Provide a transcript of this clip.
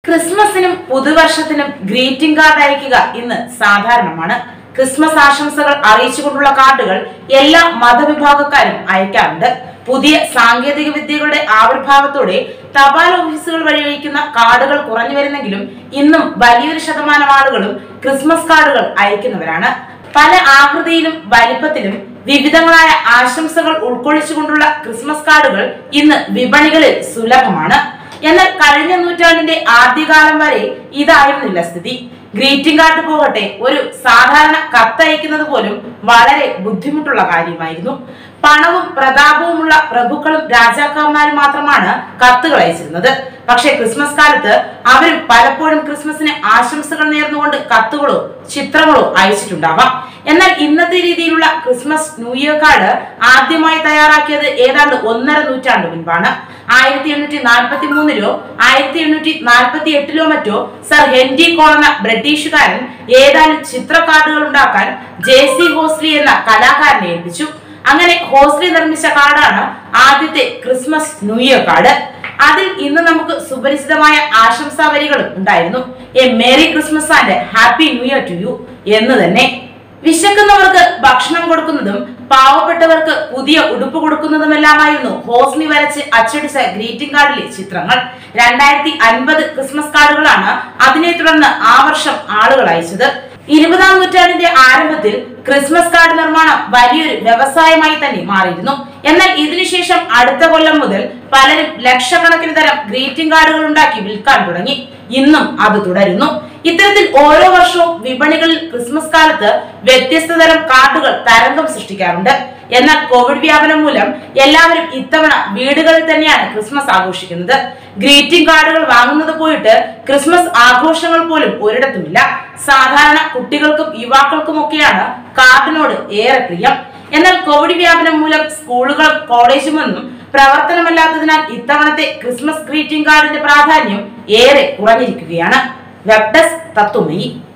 ക്രിസ്മസിനും പുതുവർഷത്തിനും greeting card അയക്കുക ഇന്ന് സാധാരണമാണ് ക്രിസ്മസ് ആശംസകൾ അറിയിച്ചുകൊണ്ടുള്ള കാർഡുകൾ എല്ലാ മതവിഭാഗക്കാരും അയക്കാറുണ്ട് പുതിയ സാങ്കേതിക വിദ്യകളുടെ ആവിർഭാവത്തോടെ തപാൽ ഓഫീസുകൾ വഴി അയക്കുന്ന കാർഡുകൾ കുറഞ്ഞു വരുന്നെങ്കിലും ഇന്നും വലിയൊരു ശതമാനം ആളുകളും ക്രിസ്മസ് കാർഡുകൾ അയക്കുന്നവരാണ് പല ആകൃതിയിലും വലിപ്പത്തിലും വിവിധങ്ങളായ ആശംസകൾ ഉൾക്കൊള്ളിച്ചുകൊണ്ടുള്ള ക്രിസ്മസ് കാർഡുകൾ ഇന്ന് വിപണികളിൽ സുലഭമാണ് എന്നാൽ കഴിഞ്ഞ നൂറ്റാണ്ടിന്റെ ആദ്യകാലം വരെ ഇതായിരുന്നില്ല സ്ഥിതി ഗ്രീറ്റിംഗ് കാർഡ് പോകട്ടെ ഒരു സാധാരണ കത്തയക്കുന്നത് പോലും വളരെ ബുദ്ധിമുട്ടുള്ള കാര്യമായിരുന്നു പണവും പ്രതാപവുമുള്ള പ്രഭുക്കളും രാജാക്കന്മാരും മാത്രമാണ് കത്തുകൾ അയച്ചിരുന്നത് പക്ഷേ ക്രിസ്മസ് കാലത്ത് അവരും പലപ്പോഴും ക്രിസ്മസിന് ആശംസകൾ നേർന്നുകൊണ്ട് കത്തുകളോ ചിത്രങ്ങളോ അയച്ചിട്ടുണ്ടാവാം എന്നാൽ ഇന്നത്തെ രീതിയിലുള്ള ക്രിസ്മസ് ന്യൂ ഇയർ കാർഡ് ആദ്യമായി തയ്യാറാക്കിയത് ഏതാണ്ട് ഒന്നര നൂറ്റാണ്ട് മുൻപാണ് ആയിരത്തി എണ്ണൂറ്റി നാൽപ്പത്തി മൂന്നിലോ ആയിരത്തി എണ്ണൂറ്റി നാൽപ്പത്തി എട്ടിലോ മറ്റോ സർ ഹെൻറി കോൾ എന്ന ബ്രിട്ടീഷുകാരൻ ഏതാനും ചിത്ര കാർഡുകൾ ഉണ്ടാക്കാൻ ജെ സി ഹോസ്ലി എന്ന കലാകാരനെ ഏൽപ്പിച്ചു അങ്ങനെ ഹോസ്ലി നിർമ്മിച്ച കാർഡാണ് ആദ്യത്തെ ക്രിസ്മസ് ന്യൂ ഇയർ കാർഡ് അതിൽ ഇന്ന് നമുക്ക് സുപരിചിതമായ ആശംസാ വരികളും ഉണ്ടായിരുന്നു a merry Christmas and happy new year to you എന്ന് തന്നെ വിശക്കുന്നവർക്ക് ഭക്ഷണം കൊടുക്കുന്നതും പാവപ്പെട്ടവർക്ക് പുതിയ ഉടുപ്പ് കൊടുക്കുന്നതുമെല്ലാമായിരുന്നു ഹോസ്ലി വരച്ച് അച്ചടിച്ച ഗ്രീറ്റിംഗ് കാർഡിലെ ചിത്രങ്ങൾ രണ്ടായിരത്തി അൻപത് ക്രിസ്മസ് കാർഡുകളാണ് അതിനെ തുടർന്ന് ആ വർഷം ആളുകൾ അയച്ചത് ഇരുപതാം നൂറ്റാണ്ടിന്റെ ആരംഭത്തിൽ ക്രിസ്മസ് കാർഡ് നിർമ്മാണം വലിയൊരു വ്യവസായമായി തന്നെ മാറിയിരുന്നു എന്നാൽ ഇതിനുശേഷം അടുത്ത കൊല്ലം മുതൽ പലരും ലക്ഷക്കണക്കിന് തരം ഗ്രീറ്റിംഗ് കാർഡുകൾ ഉണ്ടാക്കി വിൽക്കാൻ തുടങ്ങി ഇന്നും അത് തുടരുന്നു ഇത്തരത്തിൽ ഓരോ വർഷവും വിപണികളിൽ ക്രിസ്മസ് കാലത്ത് വ്യത്യസ്ത തരം കാർഡുകൾ തരംഗം സൃഷ്ടിക്കാറുണ്ട് എന്നാൽ കോവിഡ് വ്യാപനം മൂലം എല്ലാവരും ഇത്തവണ വീടുകളിൽ തന്നെയാണ് ക്രിസ്മസ് ആഘോഷിക്കുന്നത് ഗ്രീറ്റിംഗ് കാർഡുകൾ വാങ്ങുന്നത് പോയിട്ട് ക്രിസ്മസ് ആഘോഷങ്ങൾ പോലും ഒരിടത്തുമില്ല സാധാരണ കുട്ടികൾക്കും യുവാക്കൾക്കും ഒക്കെയാണ് കാർഡിനോട് ഏറെ പ്രിയം എന്നാൽ കോവിഡ് വ്യാപനം മൂലം സ്കൂളുകളും കോളേജുമൊന്നും പ്രവർത്തനമല്ലാത്തതിനാൽ ഇത്തവണത്തെ ക്രിസ്മസ് ഗ്രീറ്റിംഗ് കാർഡിന്റെ പ്രാധാന്യം ഏറെ കുറഞ്ഞിരിക്കുകയാണ് വെബ് ഡെസ്ക് തത്വമയി